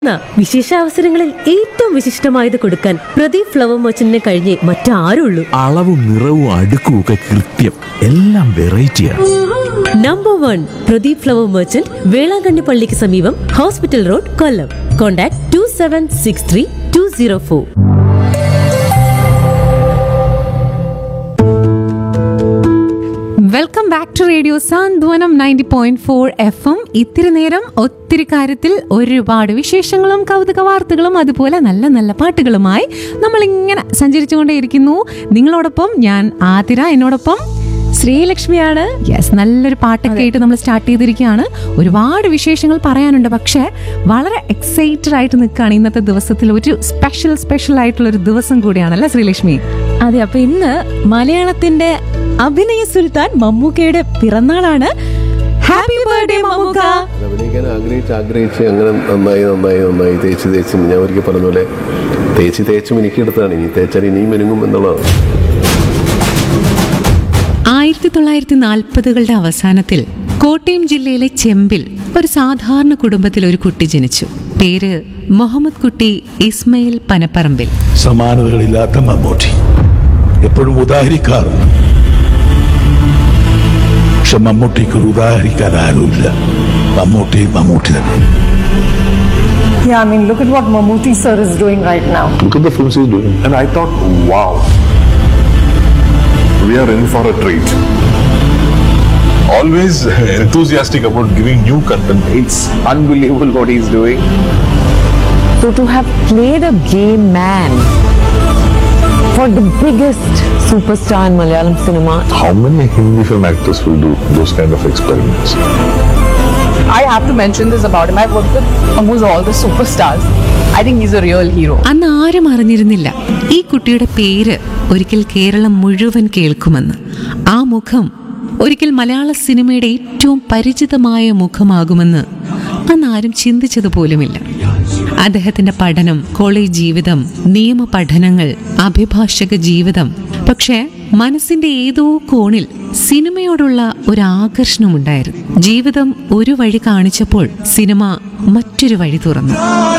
ന, വിശേഷാവസരങ്ങളിൽ ഏറ്റവും വിശിഷ്ടമായത് കൊടുക്കാൻ പ്രദീപ് ഫ്ലവർ മർച്ചന്റിനെ കഴിഞ്ഞേ മറ്റാരുള്ളൂ അളവും നിറവും അടുക്കും ഒക്കെ കൃത്യം എല്ലാം വെറൈറ്റിയാണ് number one Pradeep flower merchant Velankanni പള്ളിക്ക് സമീപം hospital road Kollam contact two seven six three two zero four welcome back to radio Santhwanam ninety point four F M ഇത്തിരി നേരം ഒത്തിരി കാര്യത്തിൽ ഒരുപാട് വിശേഷങ്ങളും കൗതുക വാർത്തകളും അതുപോലെ നല്ല നല്ല പാട്ടുകളുമായി നമ്മൾ ഇങ്ങനെ സഞ്ചരിച്ചുകൊണ്ടേയിരിക്കുന്നു നിങ്ങളോടൊപ്പം ഞാൻ ആതിര എന്നോടൊപ്പം ശ്രീലക്ഷ്മിയാണ് യെസ് നല്ലൊരു പാട്ടൊക്കെ ആയിട്ട് നമ്മൾ സ്റ്റാർട്ട് ചെയ്തിരിക്കുകയാണ് ഒരുപാട് വിശേഷങ്ങൾ പറയാനുണ്ട് പക്ഷേ വളരെ എക്സൈറ്റഡ് ആയിട്ട് നിൽക്കുകയാണ് ഇന്നത്തെ ദിവസത്തിൽ ഒരു സ്പെഷ്യൽ സ്പെഷ്യൽ ആയിട്ടുള്ള ഒരു ദിവസം കൂടിയാണല്ലേ ശ്രീലക്ഷ്മി അതെ അപ്പൊ ഇന്ന് മലയാളത്തിന്റെ അഭിനയ സുൽത്താൻ മമ്മൂക്കയുടെ പിറന്നാളാണ് ഹാപ്പി ബർത്ത്ഡേ മമ്മൂക്ക അഭിനയിക്കാൻ ആഗ്രഹിച്ച് ആഗ്രഹിച്ച് അങ്ങനെ നന്നായി നന്നായി നന്നായി തേച്ച് തേച്ച് ഞാൻ ഒരിക്കൽ പറഞ്ഞ പോലെ തേച്ച് തേച്ച് മിനുക്കിയെടുത്താണ് ഇനി തേച്ചാൽ ഇനിയും മിനുങ്ങും എന്നുള്ളതാണ് ആയിരത്തി തൊള്ളായിരത്തി നാൽപ്പതുകളുടെ അവസാനത്തിൽ കോട്ടയം ജില്ലയിലെ ചെമ്പിൽ ഒരു സാധാരണ കുടുംബത്തിൽ ഒരു കുട്ടി ജനിച്ചു പേര് മുഹമ്മദ് കുട്ടി ഇസ്മയിൽ പനപ്പറമ്പിൽ സമാനതകളില്ലാത്ത മമ്മൂട്ടി എപ്പോഴും ഉദാഹരിക്കാറുണ്ട് പക്ഷെ മമ്മൂട്ടിക്ക് ഒരു ഉദാഹരിക്കാൻ ആരുമില്ല മമ്മൂട്ടി മമ്മൂട്ടി തന്നെ Yeah, I mean, look at what Mammootty sir is doing right now. Look at the films he's doing. And I thought, wow, we are in for a treat. Always enthusiastic about giving new content. It's unbelievable what he's doing. So to have played a gay man for the biggest superstar in Malayalam cinema, How many Hindi film actors will do those kind of experiments? I have to mention this about him. I've worked with almost all the superstars. I think he's a real hero. അന്ന് ആരും അറിഞ്ഞിരുന്നില്ല ഈ കുട്ടിയുടെ പേര് ഒരിക്കൽ കേരളം മുഴുവൻ കേൾക്കുമെന്ന് ആ മുഖം ഒരിക്കൽ മലയാള സിനിമയുടെ ഏറ്റവും പരിചിതമായ മുഖമാകുമെന്ന് അന്ന് ആരും ചിന്തിച്ചത് പോലുമില്ല അദ്ദേഹത്തിന്റെ പഠനം കോളേജ് ജീവിതം നിയമ പഠനങ്ങൾ അഭിഭാഷക ജീവിതം പക്ഷേ മനസ്സിന്റെ ഏതോ കോണിൽ സിനിമയോടുള്ള ഒരു ആകർഷണമുണ്ടായിരുന്നു ജീവിതം ഒരു വഴി കാണിച്ചപ്പോൾ സിനിമ മറ്റൊരു വഴി തുറന്നു